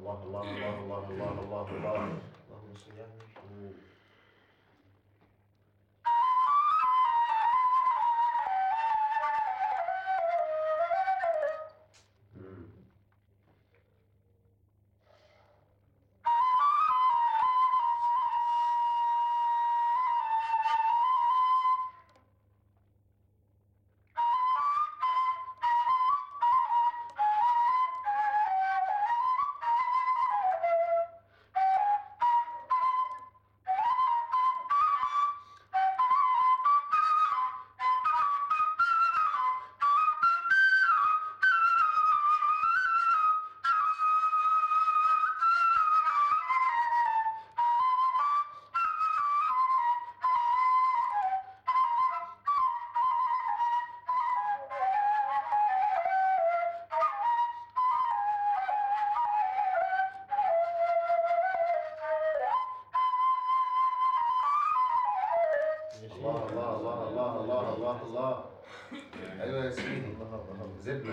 الله الله الله الله الله الله الله اللهم صل على النبي. مم. الله الله الله الله الله الله الله ايوه يا سيدي الله الله زدنا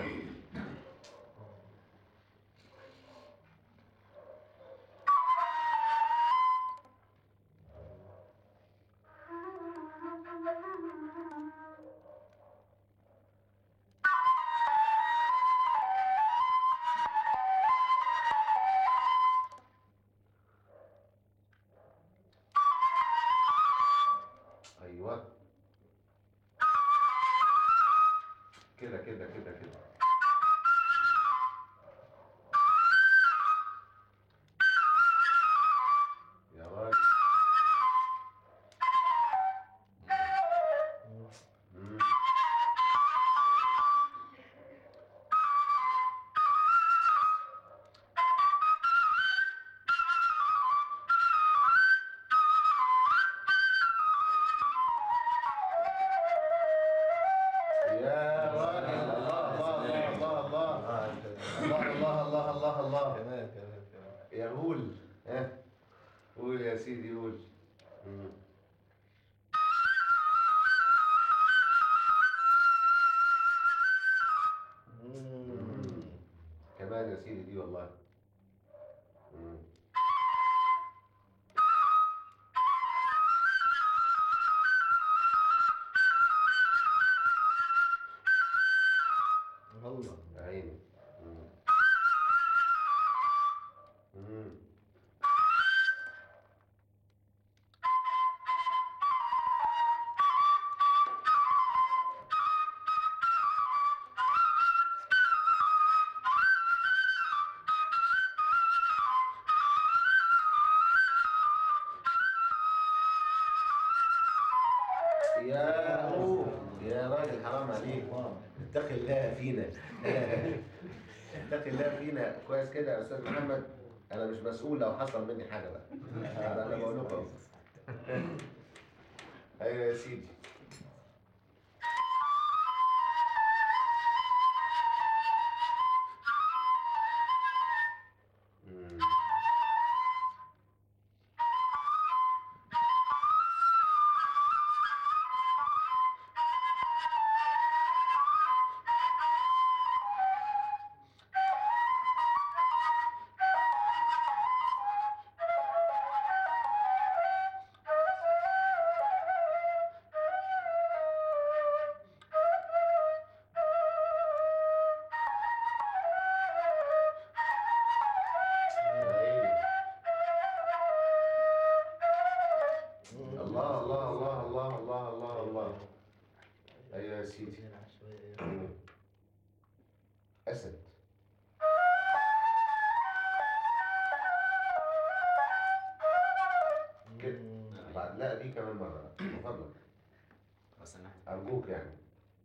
ايوه كده كده كده كده يا راجل مم. يا راجل الله الله الله الله الله الله الله الله الله كمان كمان كمان يا قول ها قول يا سيدي قول مم. مم. كمان يا سيدي دي والله مم. الله يا عيني مم. مم. يا أوه. يا راجل حرام عليك اتق الله فينا اتق الله فينا كويس كده يا استاذ محمد انا مش مسؤول لو حصل مني حاجه بقى انا انا بقول لكم ايوه يا سيدي مم. يا عيني. الله الله الله الله الله الله الله ايوه يا سيدي مم. اسد كده بعد لا دي كمان مره من فضلك بس انا ارجوك يعني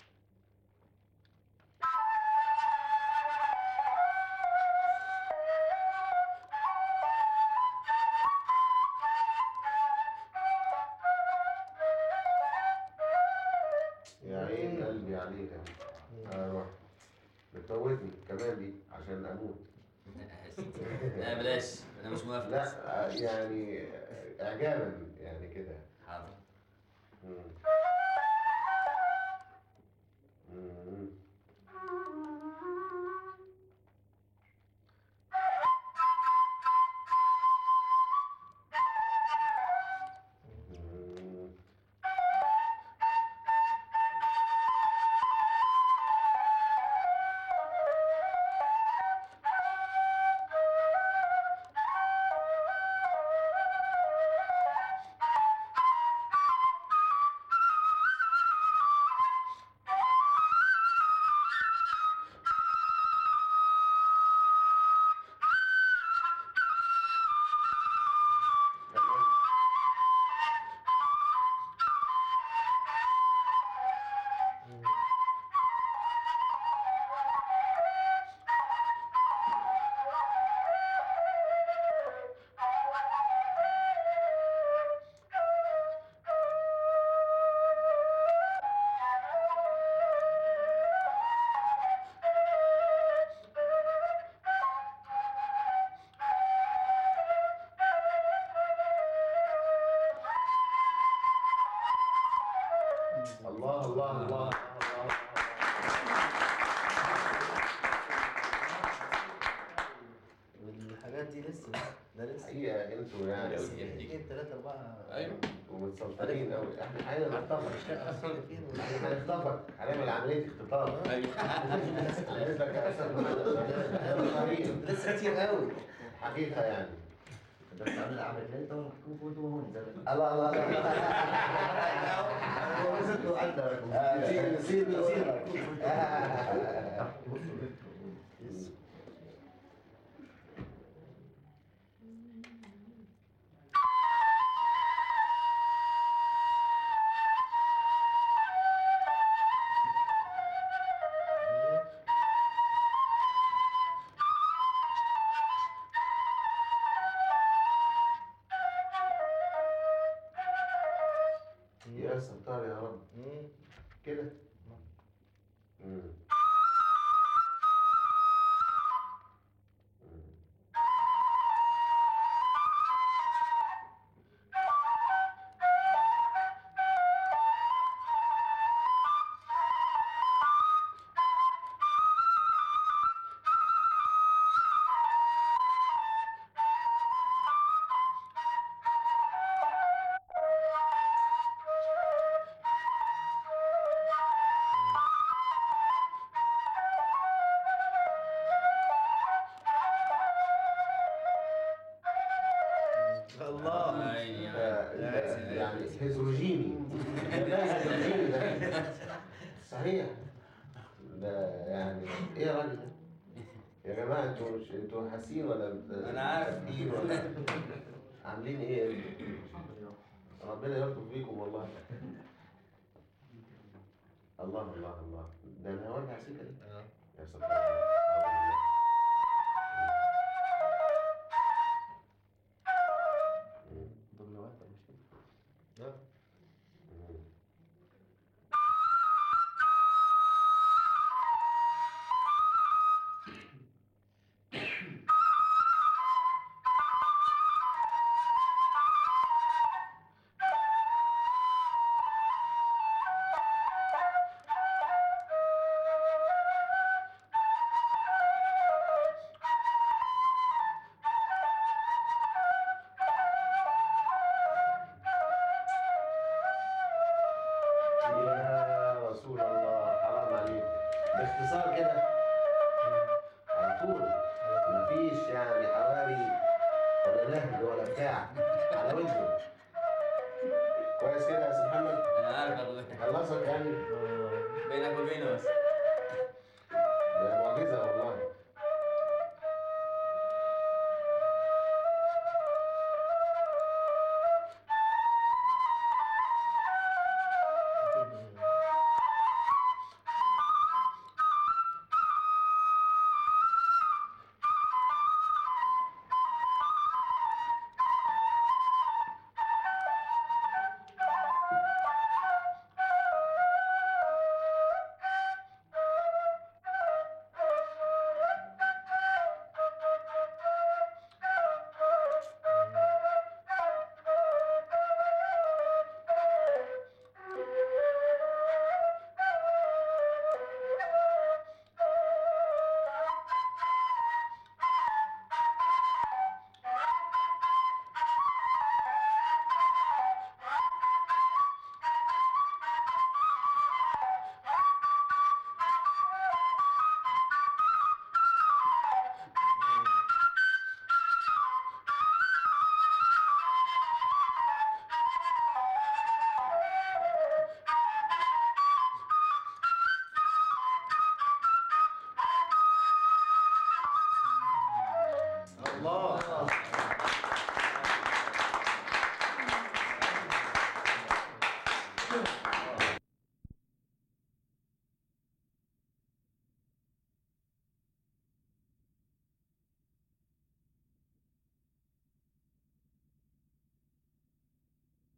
يا عين قلبي عليها اروح بتموتني كمان دي عشان اموت لا بلاش انا مش موافق لا يعني اعجابا يعني كده حاضر مم. مم. كده انتوا يعني اثنين ثلاثة أربعة ايوه ومتسلطنين قوي احنا حاليا هنخطفك احنا هنخطفك هنعمل عمليه اختطاف ايوه عايز لك يا استاذ محمد لسه كتير قوي حقيقه يعني بس عامل عمل انت وانتوا هون الله الله الله آه، نسيب نسيب نسيب يا ستار يا رب كده مم. مم. الله عيني يا آه، عيني. يعني هيدروجيني ده هيدروجيني ده صحيح ده يعني ايه يا راجل ده؟ يا جماعه انتوا مش انتوا حاسين ولا أنا عارف. إيه ولا عاملين ايه انتوا؟ ربنا يلطف بيكم والله الله الله الله ده انا هولع سكه دي يا ستار أعوذ بالله. مم. ضمن واحد مش كده مم. يا رسول الله حرام عليك باختصار كده على طول مفيش يعني حواري ولا نهج ولا بتاع على وجهه كويس كده يا سي محمد انا عارف أقول. خلصك يعني بينك وبينه بس